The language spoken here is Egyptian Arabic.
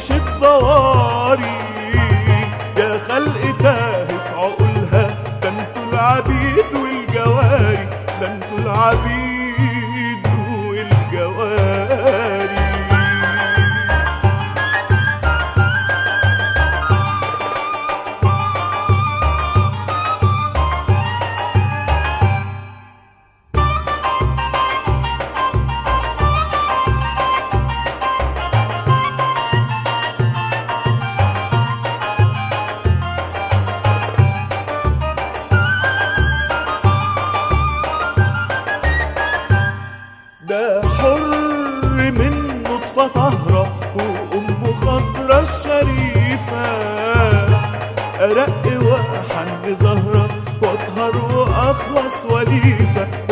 مش الضواري يا خلق تاهت عقولها ده انتوا العبيد والجواري ده انتوا العبيد والجواري ده حر من نطفة طهرة وأم خضرة الشريفة أرق وأحن زهرة وأطهر وأخلص وليفة